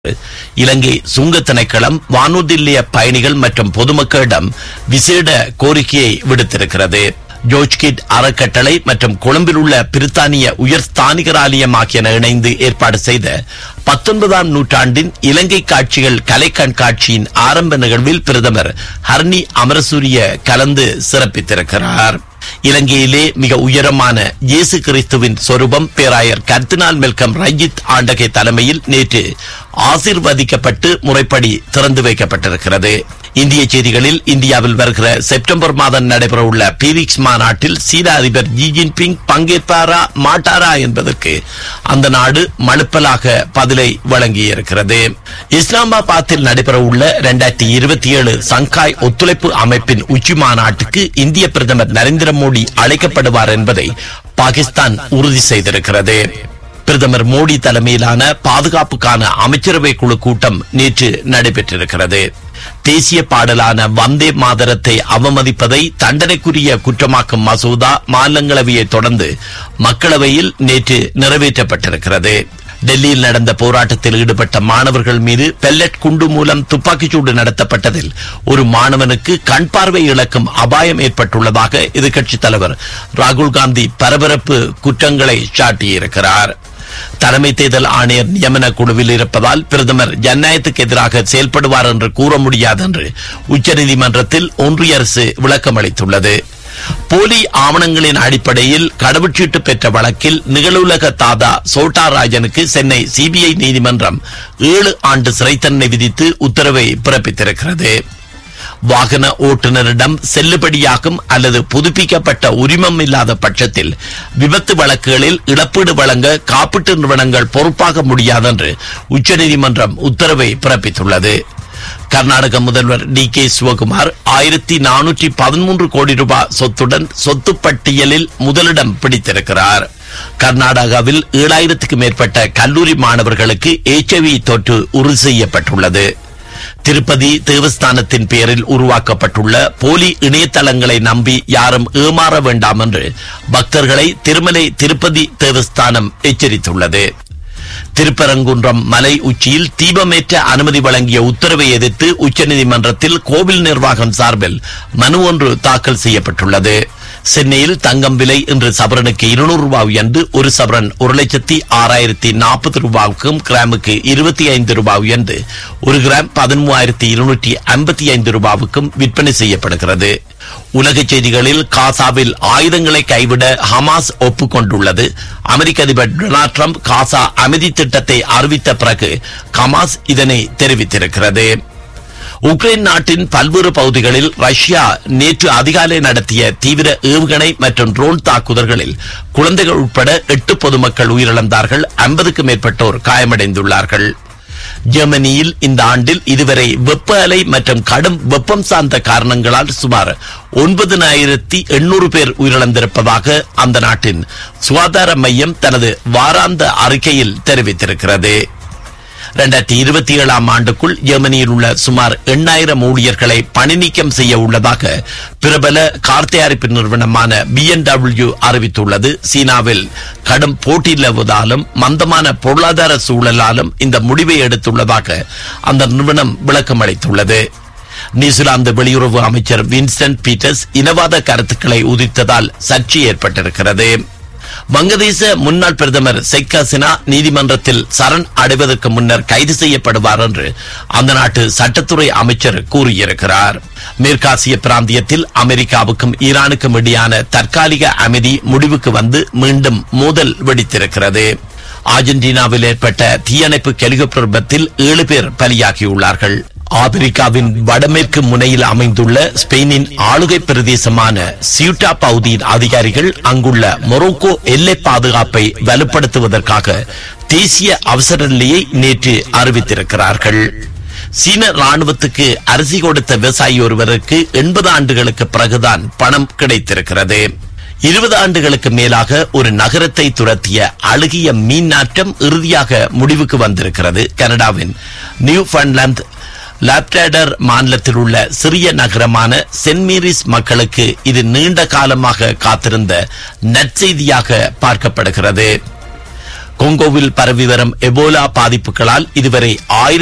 இலங்கை சுங்க திணைக்களம் வானூர்தி நிலைய பயணிகள் மற்றும் பொதுமக்களிடம் விசேட கோரிக்கையை விடுத்திருக்கிறது ஜோஜ்கிட் அறக்கட்டளை மற்றும் கொழும்பில் உள்ள பிரித்தானிய உயர் ஸ்தானிகர் ஆலயம் ஆகியன இணைந்து ஏற்பாடு செய்த பத்தொன்பதாம் நூற்றாண்டின் இலங்கை காட்சிகள் கலை கண்காட்சியின் ஆரம்ப நிகழ்வில் பிரதமர் ஹர்னி அமரசூரிய கலந்து சிறப்பித்திருக்கிறார் இலங்கையிலே மிக உயரமான இயேசு கிறிஸ்துவின் சொரூபம் பேராயர் கர்தினால் மெல்கம் ரஞ்சித் ஆண்டகை தலைமையில் நேற்று ஆசிர்வதிக்கப்பட்டு முறைப்படி திறந்து வைக்கப்பட்டிருக்கிறது இந்திய செய்திகளில் இந்தியாவில் வருகிற செப்டம்பர் மாதம் நடைபெறவுள்ள பீரிக்ஸ் மாநாட்டில் சீன அதிபர் ஜி ஜின்பிங் பங்கேற்பாரா மாட்டாரா என்பதற்கு அந்த நாடு மழுப்பலாக பதிலை வழங்கியிருக்கிறது இஸ்லாமாபாத்தில் நடைபெறவுள்ள இரண்டாயிரத்தி இருபத்தி ஏழு சங்காய் ஒத்துழைப்பு அமைப்பின் உச்சி மாநாட்டுக்கு இந்திய பிரதமர் நரேந்திர மோடி அழைக்கப்படுவார் என்பதை பாகிஸ்தான் உறுதி செய்திருக்கிறது பிரதமர் மோடி தலைமையிலான பாதுகாப்புக்கான அமைச்சரவை குழு கூட்டம் நேற்று நடைபெற்றிருக்கிறது தேசிய பாடலான வந்தே மாதரத்தை அவமதிப்பதை தண்டனைக்குரிய குற்றமாக்கும் மசோதா மாநிலங்களவையை தொடர்ந்து மக்களவையில் நேற்று நிறைவேற்றப்பட்டிருக்கிறது டெல்லியில் நடந்த போராட்டத்தில் ஈடுபட்ட மாணவர்கள் மீது பெல்லட் குண்டு மூலம் துப்பாக்கிச்சூடு நடத்தப்பட்டதில் ஒரு மாணவனுக்கு கண் பார்வை இழக்கும் அபாயம் ஏற்பட்டுள்ளதாக எதிர்க்கட்சித் தலைவர் ராகுல் காந்தி பரபரப்பு குற்றங்களை சாட்டியிருக்கிறார் தலைமை தேர்தல் ஆணையர் நியமன குழுவில் இருப்பதால் பிரதமர் ஜனநாயகத்துக்கு எதிராக செயல்படுவார் என்று கூற முடியாது என்று உச்சநீதிமன்றத்தில் ஒன்றிய அரசு விளக்கம் அளித்துள்ளது போலி ஆவணங்களின் அடிப்படையில் கடவுச்சீட்டு பெற்ற வழக்கில் நிகழுலக தாதா சோட்டா ராஜனுக்கு சென்னை சிபிஐ நீதிமன்றம் ஏழு ஆண்டு சிறை தண்டனை விதித்து உத்தரவை பிறப்பித்திருக்கிறது வாகன ஓட்டுநரிடம் செல்லுபடியாகும் அல்லது புதுப்பிக்கப்பட்ட உரிமம் இல்லாத பட்சத்தில் விபத்து வழக்குகளில் இழப்பீடு வழங்க காப்பீட்டு நிறுவனங்கள் பொறுப்பாக முடியாது என்று உச்சநீதிமன்றம் உத்தரவை பிறப்பித்துள்ளது கர்நாடக முதல்வர் டி கே சிவகுமார் ஆயிரத்தி நானூற்றி பதிமூன்று கோடி ரூபாய் சொத்துடன் சொத்து பட்டியலில் முதலிடம் பிடித்திருக்கிறார் கர்நாடகாவில் ஏழாயிரத்துக்கு மேற்பட்ட கல்லூரி மாணவர்களுக்கு எச்ஐவி தொற்று உறுதி செய்யப்பட்டுள்ளது திருப்பதி தேவஸ்தானத்தின் பெயரில் உருவாக்கப்பட்டுள்ள போலி இணையதளங்களை நம்பி யாரும் ஏமாற வேண்டாம் என்று பக்தர்களை திருமலை திருப்பதி தேவஸ்தானம் எச்சரித்துள்ளது திருப்பரங்குன்றம் மலை உச்சியில் தீபமேற்ற அனுமதி வழங்கிய உத்தரவை எதிர்த்து உச்சநீதிமன்றத்தில் கோவில் நிர்வாகம் சார்பில் மனு ஒன்று தாக்கல் செய்யப்பட்டுள்ளது சென்னையில் தங்கம் விலை இன்று சவரனுக்கு இருநூறு ரூபாய் உயர்ந்து ஒரு சவரன் ஒரு லட்சத்தி ஆறாயிரத்தி நாற்பது ரூபாய்க்கும் கிராமுக்கு இருபத்தி ஐந்து ரூபாய் உயர்ந்து ஒரு கிராம் பதிமூவாயிரத்தி இருநூற்றி ஐம்பத்தி ஐந்து ரூபாவுக்கும் விற்பனை செய்யப்படுகிறது உலக செய்திகளில் காசாவில் ஆயுதங்களை கைவிட ஹமாஸ் ஒப்புக்கொண்டுள்ளது அமெரிக்க அதிபர் டொனால்ட் ட்ரம்ப் காசா அமைதி திட்டத்தை அறிவித்த பிறகு ஹமாஸ் இதனை தெரிவித்திருக்கிறது உக்ரைன் நாட்டின் பல்வேறு பகுதிகளில் ரஷ்யா நேற்று அதிகாலை நடத்திய தீவிர ஏவுகணை மற்றும் ட்ரோன் தாக்குதல்களில் குழந்தைகள் உட்பட எட்டு பொதுமக்கள் உயிரிழந்தார்கள் ஐம்பதுக்கும் மேற்பட்டோர் காயமடைந்துள்ளார்கள் ஜெர்மனியில் இந்த ஆண்டில் இதுவரை வெப்ப அலை மற்றும் கடும் வெப்பம் சார்ந்த காரணங்களால் சுமார் ஒன்பதினாயிரத்தி எண்ணூறு பேர் உயிரிழந்திருப்பதாக அந்த நாட்டின் சுகாதார மையம் தனது வாராந்த அறிக்கையில் தெரிவித்திருக்கிறது இரண்டாயிரத்தி இருபத்தி ஏழாம் ஆண்டுக்குள் ஜெர்மனியில் உள்ள சுமார் எண்ணாயிரம் ஊழியர்களை பணி நீக்கம் செய்ய உள்ளதாக பிரபல கார் தயாரிப்பு நிறுவனமான பிஎன்டபிள்யூ அறிவித்துள்ளது சீனாவில் கடும் போட்டி நிலவுவதாலும் மந்தமான பொருளாதார சூழலாலும் இந்த முடிவை எடுத்துள்ளதாக அந்த நிறுவனம் விளக்கம் அளித்துள்ளது நியூசிலாந்து வெளியுறவு அமைச்சர் வின்ஸ்டன் பீட்டர்ஸ் இனவாத கருத்துக்களை உதித்ததால் சர்ச்சை ஏற்பட்டிருக்கிறது வங்கதேச முன்னாள் பிரதமர் ஷேக் ஹசீனா நீதிமன்றத்தில் சரண் அடைவதற்கு முன்னர் கைது செய்யப்படுவார் என்று அந்த நாட்டு சட்டத்துறை அமைச்சர் கூறியிருக்கிறார் மேற்காசிய பிராந்தியத்தில் அமெரிக்காவுக்கும் ஈரானுக்கும் இடையான தற்காலிக அமைதி முடிவுக்கு வந்து மீண்டும் மோதல் வெடித்திருக்கிறது அர்ஜென்டினாவில் ஏற்பட்ட தீயணைப்பு ஹெலிகாப்டர் விபத்தில் ஏழு பேர் பலியாகியுள்ளார்கள் ஆப்பிரிக்காவின் வடமேற்கு முனையில் அமைந்துள்ள ஸ்பெயினின் ஆளுகை பிரதேசமான சியூட்டா பகுதியின் அதிகாரிகள் அங்குள்ள மொரோக்கோ எல்லை பாதுகாப்பை வலுப்படுத்துவதற்காக தேசிய அவசர நிலையை நேற்று அறிவித்திருக்கிறார்கள் சீன ராணுவத்துக்கு அரிசி கொடுத்த விவசாயி ஒருவருக்கு எண்பது ஆண்டுகளுக்கு பிறகுதான் பணம் கிடைத்திருக்கிறது இருபது ஆண்டுகளுக்கு மேலாக ஒரு நகரத்தை துரத்திய அழுகிய மீன் நாட்டம் இறுதியாக முடிவுக்கு வந்திருக்கிறது கனடாவின் நியூ ஃபன்லாந்து லாப்டாடர் மாநிலத்தில் உள்ள சிறிய நகரமான சென்ட் மேரிஸ் மக்களுக்கு இது நீண்ட காலமாக காத்திருந்த நற்செய்தியாக பார்க்கப்படுகிறது கொங்கோவில் பரவி வரும் எபோலா பாதிப்புகளால் இதுவரை ஆயிரத்தி